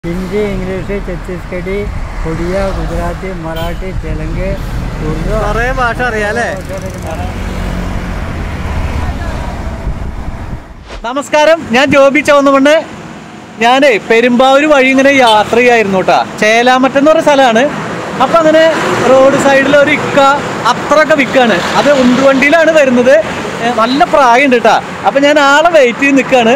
Hindi English Chhattisgarhi Odia Gujarati Marathi Telugu Urdu കൊറേ ഭാഷ അറിയാലേ നമസ്കാരം ഞാൻ ജോബി ചവന്നുകൊണ്ട് ഞാനേ പെരുമ്പാവൂർ വഴി ഇങ്ങനെ യാത്ര ചെയ്യായിരുന്നു കേട്ടാ ചേലാമറ്റം എന്ന് പറഞ്ഞ സ്ഥലമാണ് അപ്പൊ അങ്ങനെ റോഡ് സൈഡിൽ ഒരു ഇക്ക അത്രയൊക്കെ വിൽക്കാണ് അത് ഉന്തുവണ്ടിയിലാണ് വരുന്നത് ഏ, നല്ല പ്രായമുണ്ട് കേട്ടാ അപ്പൊ ഞാൻ ആളെ വെയിറ്റ് ചെയ്ത് നിൽക്കാണ്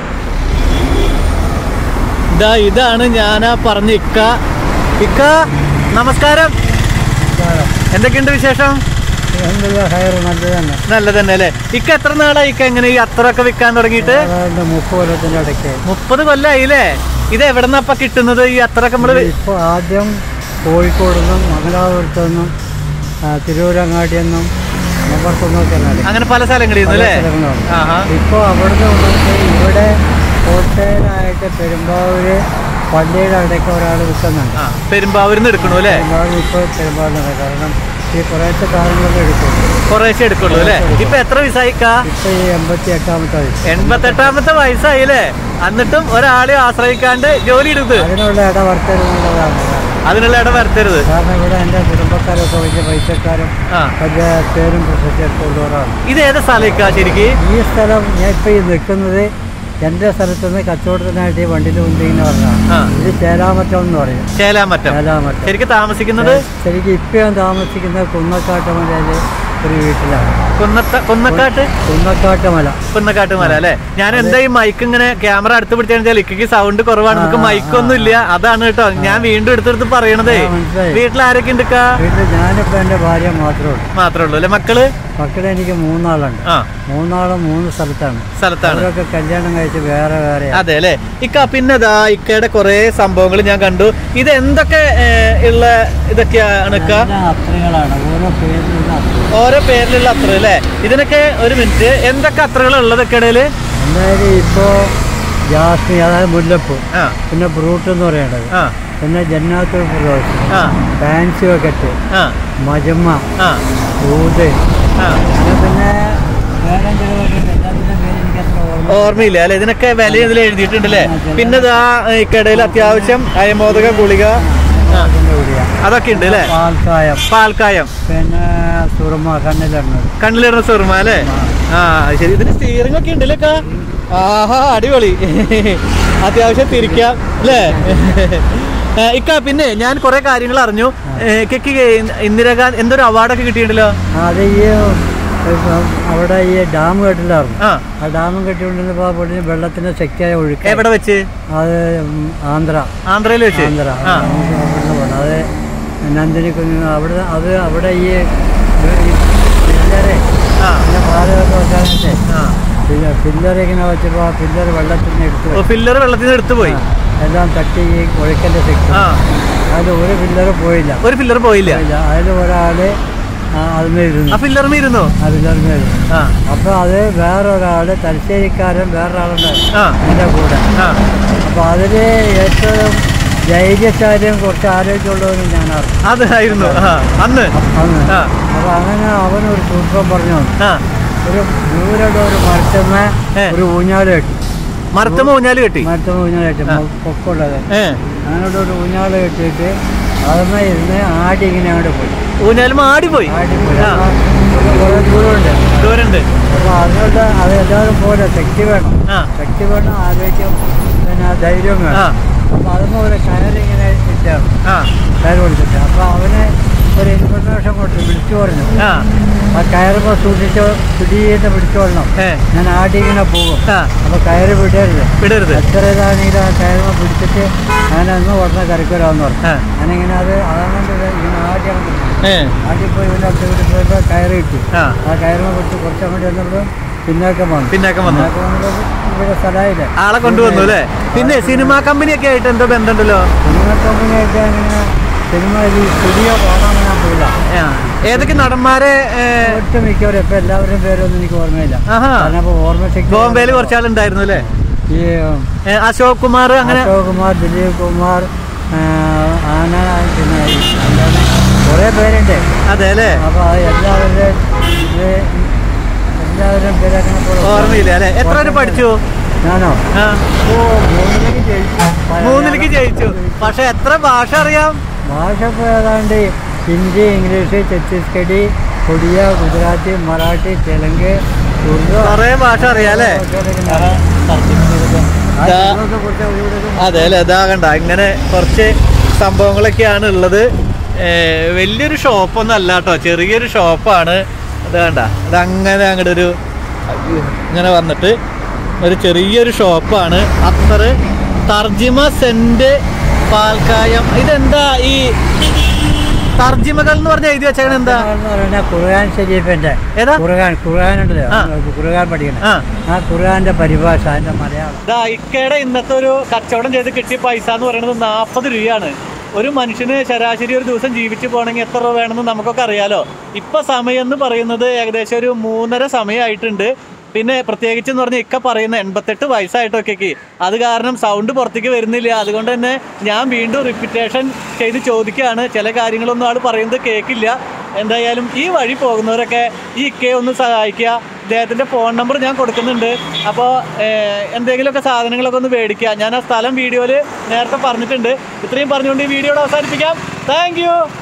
ഇതാ ഇതാണ് ഞാൻ ആ പറഞ്ഞ ഇക്ക ഇക്ക നമസ്കാരം എന്തൊക്കെയുണ്ട് വിശേഷം എന്തെല്ലാം ഹയർ നല്ലത് തന്നെ നല്ലത് തന്നെ അല്ലേ ഇക്ക എത്ര നാളായി ഇക്ക ഇങ്ങനെ ഈ അത്രയൊക്കെ വിൽക്കാൻ തുടങ്ങിയിട്ട് ഏതാണ്ട് മുപ്പത് കൊല്ലത്തിൻ്റെ ഇടയ്ക്ക് മുപ്പത് കൊല്ലായില്ലേ ഇത് എവിടെന്നപ്പ കിട്ടുന്നത് ഈ അത്രയൊക്കെ നമ്മള് ഇപ്പോൾ ആദ്യം കോഴിക്കോട് നിന്നും മംഗലാപുരത്തു നിന്നും ആ, തിരൂരങ്ങാടി നിന്നും മമ്പറത്തുനിന്നൊക്കെ നടക്കും അങ്ങനെ പല സ്ഥലങ്ങളിൽ നിന്ന് അല്ലേ ആഹാ ഇപ്പോൾ അവിടുന്ന് കൊണ്ടുവന്നിട്ട് ഇവിടെ ഹോട്ടലായിട്ട് പെരുമ്പാവൂര് പള്ളിയുടെ അവിടെയൊക്കെ ഒരാൾ വിൽക്കുന്നുണ്ട് ആ പെരുമ്പാവൂരിന്ന് എടുക്കണു അല്ലേ പെരുമ്പാവൂർ ഇപ്പോൾ പെരുമ്പാവൂരിലാണ് കാരണം ഈ കുറേശ്ശെ കാര്യങ്ങളൊക്കെ എടുക്കും കുറേശ്ശെ എടുക്കുള്ളൂ അല്ലേ ഇപ്പൊ എത്ര വയസ്സായിക്ക ഇപ്പോൾ ഈ എൺപത്തി എട്ടാമത്തെ വയസ്സ് എൺപത്തെട്ടാമത്തെ വയസ്സായില്ലേ എന്നിട്ടും ഒരാളെ ആശ്രയിക്കാണ്ട് ജോലി എടുത്ത് അതിനുള്ള ഇടവർത്തരുന്നുള്ളതാണ് അതിനുള്ള ഇട വരുത്തരുത് കാരണം ഇവിടെ എൻ്റെ കുടുംബക്കാരൊക്കെ വലിയ പൈസക്കാരും ആ വലിയ പേരും പ്രശസ്തിയൊക്കെ ഉള്ളവരാണ് ഇത് ഏത് സ്ഥലക്കാ ശരിക്ക് ഈ സ്ഥലം ഞാൻ ഇപ്പോൾ ഈ നിൽക്കുന്നത് എൻ്റെ സ്ഥലത്ത് നിന്ന് കച്ചവടത്തിനായിട്ട് ഈ വണ്ടിയിൽ കൊണ്ടിങ്ങനെ പറഞ്ഞതാണ് ആ ഇത് ചേലാമറ്റം എന്ന് പറയും ചേലാമറ്റം ചേലാമറ്റം ശരിക്ക് താമസിക്കുന്നത് ശരിക്കും ഇപ്പം ഞാൻ താമസിക്കുന്ന കുന്നക്കാട്ടുമലയിൽ ഒരു വീട്ടിലാണ് കുന്നത്ത കുന്നക്കാട്ട് കുന്നക്കാട്ടുമല കുന്നക്കാട്ട് മല അല്ലേ ഞാൻ എന്താ ഈ മൈക്ക് ഇങ്ങനെ ക്യാമറ അടുത്ത് പിടിച്ചാൽ ഇക്കയ്ക്ക് സൗണ്ട് കുറവാണ് നമുക്ക് മൈക്കൊന്നും ഇല്ല അതാണ് കേട്ടോ ഞാൻ വീണ്ടും എടുത്തെടുത്ത് പറയണതേ ആ, മനസ്സിലായി. വീട്ടിൽ ആരൊക്കെ ഉണ്ട് ഇക്കാ? വീട്ടിൽ ഞാനിപ്പോൾ എൻ്റെ ഭാര്യ മാത്രമേ ഉള്ളൂ മാത്രമേ ഉള്ളൂ അല്ലെ മക്കള് മക്കളെ എനിക്ക് മൂന്നാളുണ്ട് ആ മൂന്നാളും മൂന്ന് സ്ഥലത്താണ് സ്ഥലത്താണ് അവരൊക്കെ കല്യാണം കഴിച്ച് വേറെ വേറെയാണ് അതെ അല്ലേ ഇക്ക പിന്നെ ദാ ഇക്കയുടെ കുറെ സംഭവങ്ങൾ ഞാൻ കണ്ടു ഇത് എന്തൊക്കെ ഏ, ഉള്ള ഇതൊക്കെയാണ് ഇക്ക എല്ലാം അത്രകളാണ് ഓരോ പേരിലുള്ള അത്ര ഓരോ പേരിലുള്ള അത്ര അല്ലേ ഇതിനൊക്കെ ഒരു മിനിറ്റ് എന്തൊക്കെ അത്രകൾ ഉള്ളതൊക്കെ ഇടയില് എന്തായാലും ഇപ്പോൾ ജാസ്മി അതായത് മുല്ലപ്പൂ ആ പിന്നെ ബ്രൂട്ട് എന്ന് പറയേണ്ടത് ആ പിന്നെ ജന്നാത്തുൽ ഫിറോസ് ആ ഫാൻസി വക്കറ്റ് ആ മജമ്മ ആ ഊത് ആ അങ്ങനെ പിന്നെ വേറെ എന്തെങ്കിലും എല്ലാത്തിൻ്റെ പേര് എനിക്ക് അത്ര ഓർമ്മ ഓർമ്മയില്ല അല്ലെ ഇതിനൊക്കെ വില ഇതിൽ എഴുതിയിട്ടുണ്ട് അല്ലേ പിന്നെ ഇതാ ഇക്കടയിൽ അത്യാവശ്യം അയമോദക ഗുളിക ആ, ഇതിൻ്റെ കൂടിയാണ് അതൊക്കെ ഉണ്ട് അല്ലേ പാൽക്കായം പാൽക്കായം പിന്നെ സുറുമ കണ്ണിലെണ്ണത് കണ്ണിലിടുന്ന സുറുമ അല്ലേ ആ ശരി ഇതിന് സ്റ്റിയറിംഗ് ഒക്കെ ഉണ്ട് അല്ലേ ആഹാ അടിപൊളി അത്യാവശ്യം തിരിക്കാം അല്ലേ ഏ, ഇക്ക പിന്നെ ഞാൻ കുറെ കാര്യങ്ങൾ അറിഞ്ഞു ഇക്കയ്ക്ക് ഇന്ദിരാഗാന്ധി എന്തൊരു അവാർഡൊക്കെ കിട്ടിയിട്ടുണ്ടല്ലോ അത് ഈ ഇപ്പം അവിടെ ഈ ഡാം കെട്ടില്ലായിരുന്നു ആ ആ ഡാമും കെട്ടിക്കൊണ്ടിരുന്നപ്പോൾ ആ പൊടിന് വെള്ളത്തിന്റെ ശക്തിയായ ഒഴുക്ക് എവിടെ വെച്ച് അത് ഉം ആന്ധ്ര ആന്ധ്രയിൽ വെച്ച് ആന്ധ്ര ആ നമുക്ക് അവിടുന്ന് പോകണം അത് നന്ദിനി കുഞ്ഞു അവിടെ അത് അവിടെ ഈ ഈ പില്ലറെ ആ പിന്നെ പാലൊക്കെ വെക്കാനായിട്ട് ആ പിന്നെ പില്ലർ ഇങ്ങനെ വെച്ചപ്പോൾ ആ പില്ലർ വെള്ളത്തിൽ നിന്ന് എടുത്തു പോയി. ഫില്ലർ വെള്ളത്തിൽ നിന്ന് എടുത്തു പോയി എല്ലാം തട്ടി ഈ ഒഴുക്കൻ്റെ ശക്തി ആ അതിൽ ഒരു പില്ലർ പോയില്ല ഒരു ഫില്ലർ പോയില്ല പോയില്ല അതിൽ ഒരാള് അതിന്മേൽ ആ ഇരുന്നു ഫില്ലറിന് ഇരുന്നു ആ പില്ലറിന്മേൽ ഇരുന്നു ആ അപ്പോൾ അത് വേറൊരാള് തലശ്ശേരിക്കാരൻ വേറൊരാളുണ്ടായിരുന്നു ആ എൻ്റെ കൂടെ ആ അപ്പോൾ അതിൽ ഏറ്റവും ധൈര്യശാലിയും കുറച്ച് ആരോഗ്യമുള്ളവനും ഞാനാണ് അതായിരുന്നു ആ അന്ന് അന്ന് ആ അപ്പോൾ അങ്ങനെ അവനൊരു സൂത്രം പറഞ്ഞു തന്നു. ആ ഒരു ദൂരുടെ ഒരു മരത്തമ്മ ഏ. ഒരു ഊഞ്ഞാല് കെട്ടി മരത്തമ്മ ഊഞ്ഞാല് കെട്ടി മരത്തമ്മ ഊഞ്ഞാല് കെട്ടി ആ. പൊക്കമുള്ളത് ഏ അങ്ങോട്ട് ഒരു ഊഞ്ഞാല് കെട്ടിയിട്ട് അതമ്മ ഇരുന്ന് ആടി ഇങ്ങനെ അങ്ങോട്ട് പോയി ഊഞ്ഞാലും ആടിപ്പോയി ആടി പോയി ആ. അപ്പോൾ കുറേ ദൂരമുണ്ട് ദൂരണ്ട് അപ്പോൾ അതുകൊണ്ട് അത് എല്ലാവരും പോലെ ശക്തി വേണം ആ ശക്തി വേണം ആരോഗ്യം പിന്നെ ധൈര്യം ആ വേണം അപ്പോൾ അതുമ്പോൾ ഒരു കയറിങ്ങനെ ഇട്ടാണ് ആ കയർ കൊടുത്തിട്ട് അപ്പോൾ അവന് ഒരു ഇൻഫർമേഷൻ കൊടുത്തു വിളിച്ചു പറഞ്ഞു ആ ആ കയറുമ്പോൾ സൂക്ഷിച്ച് പിടിയിട്ട് പിടിച്ചോളണം ഏ ഞാൻ ആടി ഇങ്ങനെ പോകും ആ അപ്പോൾ കയറ് വിടരുത് വിടരുത് എത്ര ഇതാണെങ്കിലും ആ കയറുമ്പോൾ പിടിച്ചിട്ട് ഞാൻ അന്ന് ഉടനെ കറിക്കരാന്ന് പറഞ്ഞു ആ ഞാനിങ്ങനെ അത് അതുകൊണ്ട് ഇങ്ങനെ ആടി അങ്ങോട്ട് പോയി. ഏ ആടി പോയി ഇവൻ്റെ അടുത്ത് കൂടി പോയപ്പോൾ കയറ് കിട്ടി ആ ആ കയറുമ്പോൾ പിടിച്ച് കുറച്ചങ്ങോട്ട് വന്നപ്പോൾ പിന്നേക്കം വന്നു പിന്നേക്കം വന്നു പിന്നേക്കം വന്നപ്പോൾ ഇവിടെ സ്ഥലമായില്ലേ ആളെ കൊണ്ടുവന്നു അല്ലേ പിന്നെ സിനിമാ കമ്പനിയൊക്കെ ആയിട്ട് എന്തോ ബന്ധമുണ്ടല്ലോ സിനിമ കമ്പനിയായിട്ട് അങ്ങനെ സിനിമ ഈ സ്റ്റുഡിയോ കാണാൻ ഞാൻ പോയില്ല ആ. ഏതൊക്കെ നടന്മാരെ ഏ, ഒട്ടുമിക്കവരും ഇപ്പം എല്ലാവരുടെയും പേരൊന്നും എനിക്ക് ഓർമ്മയില്ല ആഹാ കാരണം അപ്പോൾ ഓർമ്മശക്തി ബോംബെയിൽ കുറച്ചാളുണ്ടായിരുന്നു അല്ലേ ഈ ഏ, അശോക് കുമാർ അങ്ങനെ അശോക് കുമാർ ദിലീപ് കുമാർ ആ, ആന പിന്നെ ഈ എന്താണ് കുറേ പേരുണ്ട് അതെ അല്ലേ അപ്പോൾ അത് എല്ലാവരുടെയും ഇത് എല്ലാവരും പേരങ്ങനെ പോലെ ഓർമ്മയില്ല അല്ലെ എത്ര വരെ പഠിച്ചു ഞാനോ ആ, ഓ മൂന്നിലേക്ക് ജയിച്ചു മൂന്നിലേക്ക് ജയിച്ചു പക്ഷെ എത്ര ഭാഷ അറിയാം ഭാഷ ഇപ്പോൾ ഏതാണ്ട് ഹിന്ദി ഇംഗ്ലീഷ് ഛത്തീസ്ഗഡി ഒഡിയ ഗുജറാത്തി മറാഠി തെലുങ്ക് ഉറുദു കൊറേ ഭാഷ അറിയാം അല്ലേ ആ ദാ- ഇതൊക്കെ കുറച്ച് ഇവിടെ ഒരു അതെ അല്ലേ ഇതാകണ്ട ഇങ്ങനെ കുറച്ച് സംഭവങ്ങളൊക്കെയാണ് ഉള്ളത് ഏ, വലിയൊരു ഷോപ്പൊന്നും അല്ല കേട്ടോ ചെറിയൊരു ഷോപ്പാണ് ഇത് കണ്ട ഇതങ്ങനെ അങ്ങോട്ട് ഒരു ഇങ്ങനെ വന്നിട്ട് ഒരു ചെറിയൊരു ഷോപ്പാണ് അത്ര തർജിമ സെന്റ് പാൽക്കായം ഇതെന്താ ഈ തർജിമകൾ എന്ന് പറഞ്ഞ എഴുതി വെച്ചേക്കണ എന്താ എന്ന് പറയുന്നത് ഖുർആൻ ഷരീഫിന്റെ ഏതാ ഖുർആൻ ഖുർആൻ ഉണ്ടല്ലോ ആ. ഖുർആൻ പഠിക്കണം ആ ആ ഖുർആന്റെ പരിഭാഷ അതിന്റെ മലയാളം ദാ ഇക്കയുടെ ഇന്നത്തെ ഒരു കച്ചവടം ചെയ്ത് കിട്ടിയ പൈസ എന്ന് പറയുന്നത് നാൽപ്പത് രൂപയാണ് ഒരു മനുഷ്യന് ശരാശരി ഒരു ദിവസം ജീവിച്ചു പോകണമെങ്കിൽ എത്ര രൂപ വേണമെന്ന് നമുക്കൊക്കെ അറിയാലോ ഇപ്പൊ സമയം എന്ന് പറയുന്നത് ഏകദേശം ഒരു മൂന്നര സമയമായിട്ടുണ്ട് പിന്നെ പ്രത്യേകിച്ച് എന്ന് പറഞ്ഞാൽ ഇക്ക പറയുന്ന എൺപത്തെട്ട് വയസ്സായിട്ടൊക്കെ അത് കാരണം സൗണ്ട് പുറത്തേക്ക് വരുന്നില്ല അതുകൊണ്ട് തന്നെ ഞാൻ വീണ്ടും റിപ്പീറ്റേഷൻ ചെയ്ത് ചോദിക്കുകയാണ് ചില കാര്യങ്ങളൊന്നും ആൾ പറയുന്നത് കേൾക്കില്ല എന്തായാലും ഈ വഴി പോകുന്നവരൊക്കെ ഈ ഇക്കയെ ഒന്ന് സഹായിക്കുക ഇദ്ദേഹത്തിൻ്റെ ഫോൺ നമ്പർ ഞാൻ കൊടുക്കുന്നുണ്ട് അപ്പോൾ എന്തെങ്കിലുമൊക്കെ സാധനങ്ങളൊക്കെ ഒന്ന് മേടിക്കുക ഞാൻ ആ സ്ഥലം വീഡിയോയിൽ നേരത്തെ പറഞ്ഞിട്ടുണ്ട് ഇത്രയും പറഞ്ഞുകൊണ്ട് ഈ വീഡിയോയുടെ അവസാനിപ്പിക്കാം താങ്ക്